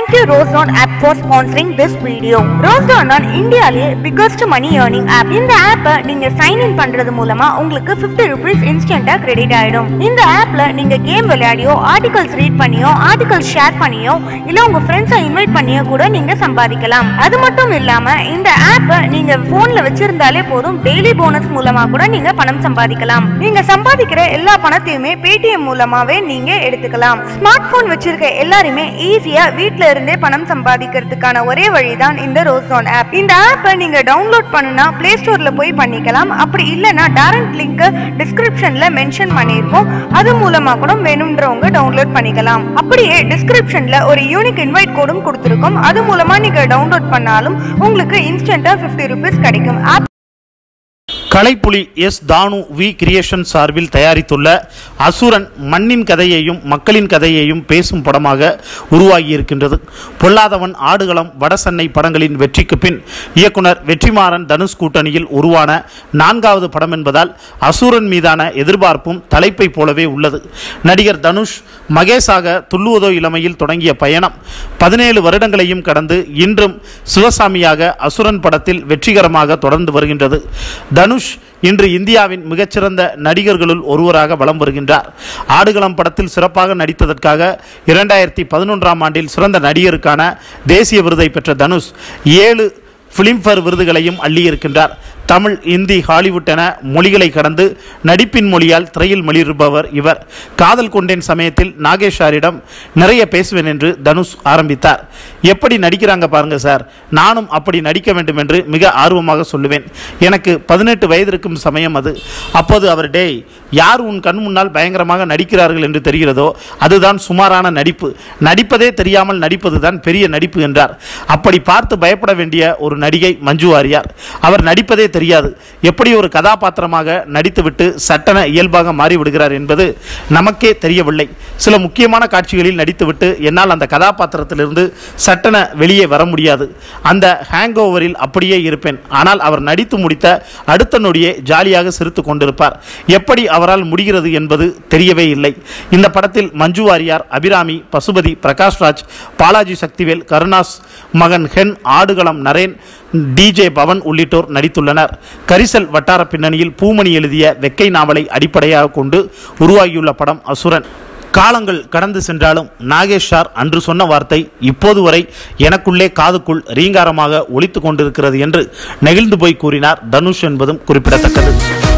thank you ரோஸ்டான் app for sponsoring this video ரோஸ்டான் தான் இந்தியாலேயே பிகஸ்ட் மணி ஏர்னிங் ஆப் இந்த ஆப்பை நீங்க சைன் இன் பண்றது மூலமா உங்களுக்கு 50 ருபீஸ் இன்ஸ்டன்டா கிரெடிட் ஆயிடும் இந்த ஆப்ல நீங்க கேம் விளையாடியோ ஆர்டிகல்ஸ் ரீட் பண்ணியோ ஆர்டிகல்ஸ் ஷேர் பண்ணியோ இல்ல உங்க ஃப்ரெண்ட்ஸை இன்வைட் பண்ணியோ கூட நீங்க சம்பாதிக்கலாம் அது மட்டும் இல்லாம இந்த ஆப்பை நீங்க போன்ல வச்சிருந்தாலே போதும் டெய்லி போனஸ் மூலமா கூட நீங்க பணம் சம்பாதிக்கலாம் நீங்க சம்பாதிக்கிற எல்லா பணத்தையுமே பேடிஎம் மூலமாவே நீங்க எடுத்துக்கலாம் ஸ்மார்ட் போன் வச்சிருக்க எல்லாருமே ஈஸியா வீட்ல இருந்தே பணம் சம்பாதிக்கிறதுக்கான ஒரே வழிதான் இந்த ரோஸ்டான் ஆப் இந்த ஆப்பை நீங்க டவுன்லோட் பண்ணுனா பிளே ஸ்டோர்ல போய் பண்ணிக்கலாம் அப்படி இல்லைன்னா டைரக்ட் லிங்க் டிஸ்கிரிப்ஷன்ல மென்ஷன் பண்ணியிருக்கோம் அது மூலமா கூட வேணும்ன்றவங்க டவுன்லோட் பண்ணிக்கலாம் அப்படியே டிஸ்கிரிப்ஷன்ல ஒரு யூனிக் இன்வைட் கோடும் கொடுத்துருக்கோம் அது மூலமா நீங்க டவுன்லோட் பண்ணாலும் உங்களுக்கு இன்ஸ்டன்டா 50 ருபீஸ் கிடைக்கும் app Kalaipuli S Thanu V creation சார்பில் தயாரித்துள்ள அசுரன் மண்ணின் கதையையும் மக்களின் கதையையும் பேசும் படமாக உருவாகியிருக்கின்றது பொல்லாதவன் ஆடுகளம் வடசென்னை படங்களின் வெற்றிக்கு பின் இயக்குனர் வெற்றிமாறன் தனுஷ் கூட்டணியில் உருவான நான்காவது படம் என்பதால் அசுரன் மீதான எதிர்பார்ப்பும் தலைப்பை போலவே உள்ளது நடிகர் தனுஷ் மகேஷாக துள்ளுவதோ இளமையில் தொடங்கிய பயணம் பதினேழு வருடங்களையும் கடந்து இன்றும் சிவசாமியாக அசுரன் படத்தில் வெற்றிகரமாக தொடர்ந்து வருகின்றது தனுஷ் இன்று இந்தியாவின் மிகச்சிறந்த நடிகர்களுள் ஒருவராக வலம் வருகின்றார் ஆடுகளம் படத்தில் சிறப்பாக நடித்ததற்காக இரண்டாயிரத்தி பதினொன்றாம் ஆண்டில் சிறந்த நடிகருக்கான தேசிய விருதை பெற்ற தனுஷ் ஏழு பிலிம்பேர் விருதுகளையும் அள்ளியிருக்கின்றார் தமிழ் இந்தி ஹாலிவுட் என மொழிகளை கடந்து நடிப்பின் மொழியால் திரையில் மொழியிருப்பவர் இவர் காதல் கொண்டேன் சமயத்தில் நாகேஷாரிடம் நிறைய பேசுவேன் என்று தனுஷ் ஆரம்பித்தார் எப்படி நடிக்கிறாங்க பாருங்க சார் நானும் அப்படி நடிக்க வேண்டும் என்று மிக ஆர்வமாக சொல்லுவேன் எனக்கு பதினெட்டு வயது இருக்கும் சமயம் அது அப்போது அவர் டேய் யார் உன் கண் முன்னால் பயங்கரமாக நடிக்கிறார்கள் என்று தெரிகிறதோ அதுதான் சுமாரான நடிப்பு நடிப்பதே தெரியாமல் நடிப்பதுதான் பெரிய நடிப்பு என்றார் அப்படி பார்த்து பயப்பட வேண்டிய ஒரு நடிகை மஞ்சு வாரியார் அவர் நடிப்பதே தெரியாது எப்படி ஒரு கதாபாத்திரமாக நடித்துவிட்டு சட்டென இயல்பாக மாறிவிடுகிறார் என்பது நமக்கே தெரியவில்லை சில முக்கியமான காட்சிகளில் நடித்துவிட்டு என்னால் அந்த கதாபாத்திரத்திலிருந்து சட்டென வெளியே வர முடியாது அந்த ஹேங் ஓவரில் அப்படியே இருப்பேன் ஆனால் அவர் நடித்து முடித்த அடுத்த நொடியே ஜாலியாக சிரித்து கொண்டிருப்பார் எப்படி அவரால் முடிகிறது என்பது தெரியவே இல்லை இந்த படத்தில் மஞ்சு வாரியார் அபிராமி பசுபதி பிரகாஷ்ராஜ் பாலாஜி சக்திவேல் கருணாஸ் மகன் ஹென் ஆடுகளம் நரேன் டிஜே பவன் உள்ளிட்டோர் நடித்துள்ளனர் கரிசல் வட்டார பின்னணியில் பூமணி எழுதிய வெக்கை நாவலை அடிப்படையாக கொண்டு உருவாகியுள்ள படம் அசுரன் காலங்கள் கடந்து சென்றாலும் நாகேஷ் சார் அன்று சொன்ன வார்த்தை இப்போது வரை எனக்குள்ளே காதுக்குள் ரீங்காரமாக ஒலித்து கொண்டிருக்கிறது என்று நெகிழ்ந்து போய் கூறினார் தனுஷ் என்பதும் குறிப்பிடத்தக்கது